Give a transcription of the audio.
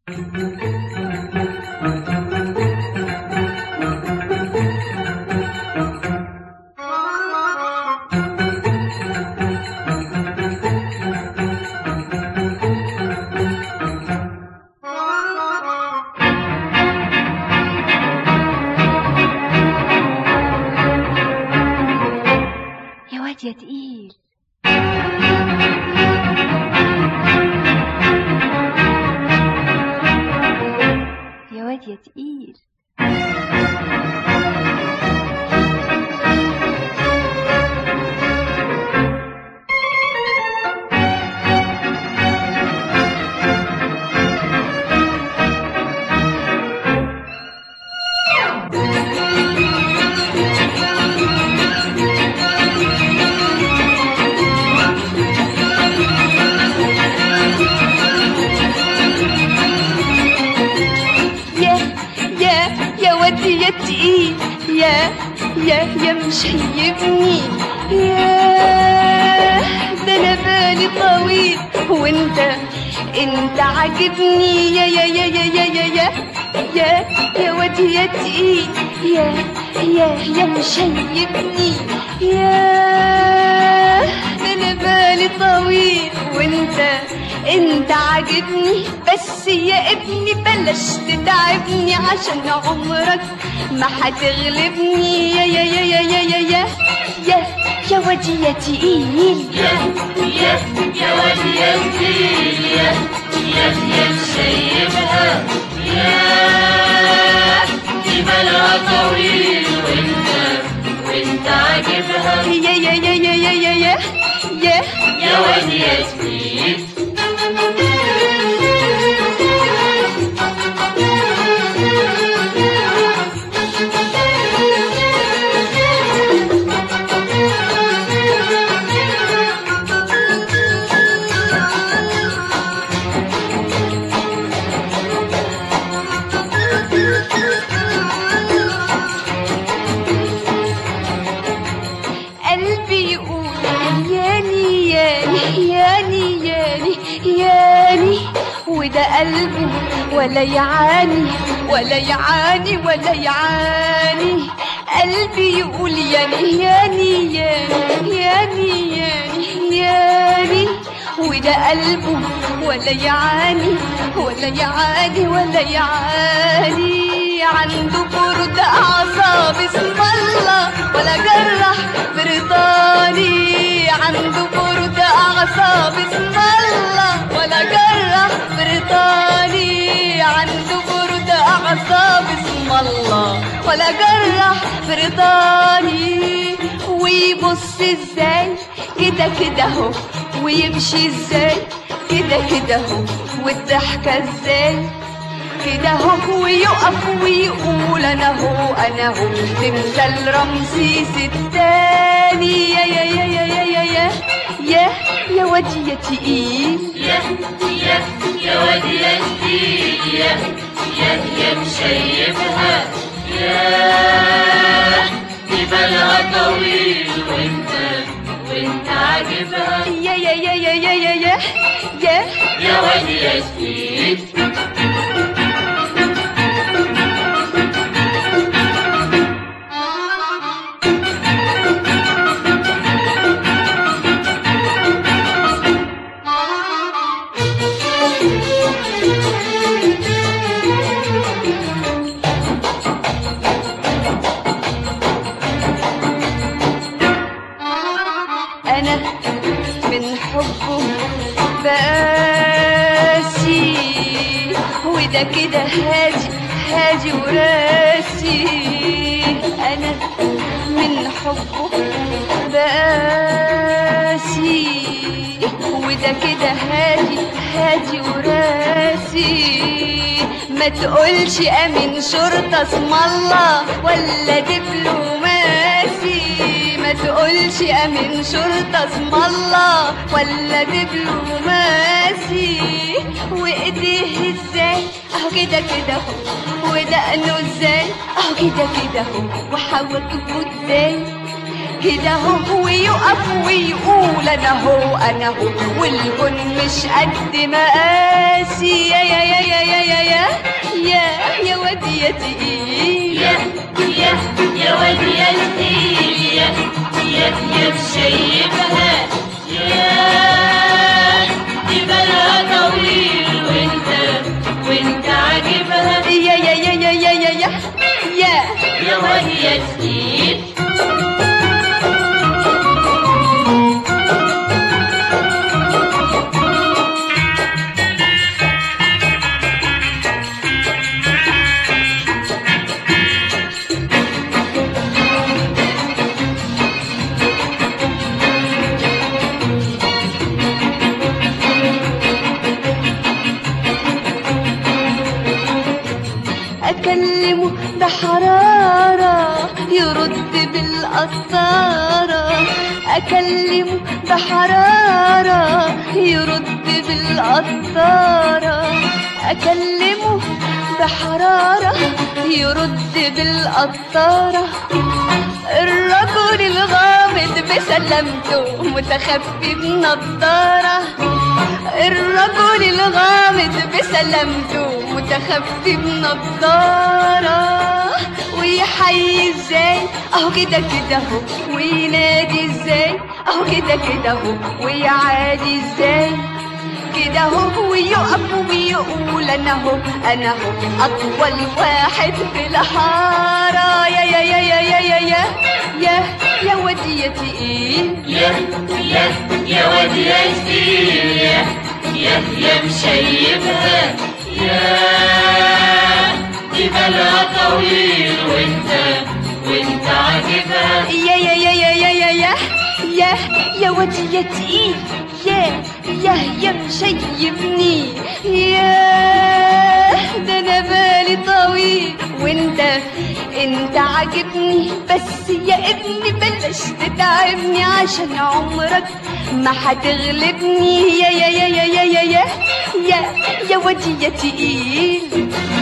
يا واد يا تقيل يا واد يا تقيل يا يا يا ودي يا تقيل يا يا يا مشيبني يا ده انا بالي طويل وانت انت عاجبني يا يا يا يا يا يا يا يا يا ودي يا تقيل يا يا يا مشيبني يا ده انا بالي طويل وانت انت عاجبني بس يا ابني بلاش تتعبني عشان عمرك ما هتغلبني يا يا يا يا يا يا يا يا يا ودي يا تقيل يا يا يا واد يا تقيل يا يا يا مشيبها يا دي بالها طويل وانت وانت عاجبها يا يا يا يا يا يا يا يا يا واد يا تقيل قلبي يقول ياني ياني ياني ياني ياني وده قلبه ولا يعاني ولا يعاني ولا يعاني قلبي يقول ياني ياني ياني ياني ياني ياني وده قلبه ولا يعاني ولا يعاني ولا يعاني عنده برد أعصاب اسم الله ولا جرح بريطاني عنده برد أعصاب اسم الله ولا جرح بريطاني عنده برد أعصاب اسم الله ولا جرح بريطاني ويبص ازاي كده كده اهو ويمشي ازاي كده كده اهو والضحكة ازاي كده هو ويقف ويقول انا هو انا هو تمثال رمسيس التاني يا يا يا يا يا يا يا يا يا ودي يا تقيل يا يا يا واد يا تقيل يا يا يا مشيبها يا دي بالها طويل وانت وانت عاجبها يا يا يا يا يا يا يا يا يا واد يا تقيل انا من حبه باسي وده كده هادي هادي وراسي انا من حبه باسي وده كده هادي هادي وراسي ما تقولش امين شرطة اسم الله ولا دبلوماسي ما تقولش امين شرطة اسم الله ولا دبلوماسي وايديه ازاي اهو كده كده اهو ودقنه ازاي اهو كده كده اهو وحواجبه ازاي كده هو ويقف ويقول انا هو انا هو والكون مش قد مقاسي يا يا يا يا يا يا يا مشيبها يا دي بالها طويل وانت وانت عاجبها يا يا يا يا يا يا يا يا يا واد يا تقيل أكلمه بحرارة يرد بالقطارة أكلمه بحرارة يرد بالقطارة أكلمه بحرارة يرد بالقطارة الرجل الغامض بسلامته متخفي بنضارة الرجل الغامض بسلامته متخفي بنضارة ويحيي ازاي اهو كده كده اهو وينادي ازاي اهو كده كده اهو ويعادي ازاي كده هو ويقف ويقول انا هو انا هو اطول واحد في الحاره يا يا يا يا يا يا يا يا يا ودي يا تقيل يا يا يا واد يا تقيل يا يا يا مشيبها يا دي بالها طويل وانت وانت عاجبها يا يا يا يا يا يا يا يا يا ودي يا تقيل يا يا يا مشيبني يا ده انا بالي طويل وانت انت عاجبني بس يا ابني بلاش تتعبني عشان عمرك ما هتغلبني يا يا يا يا يا يا يا يا يا ودي يا تقيل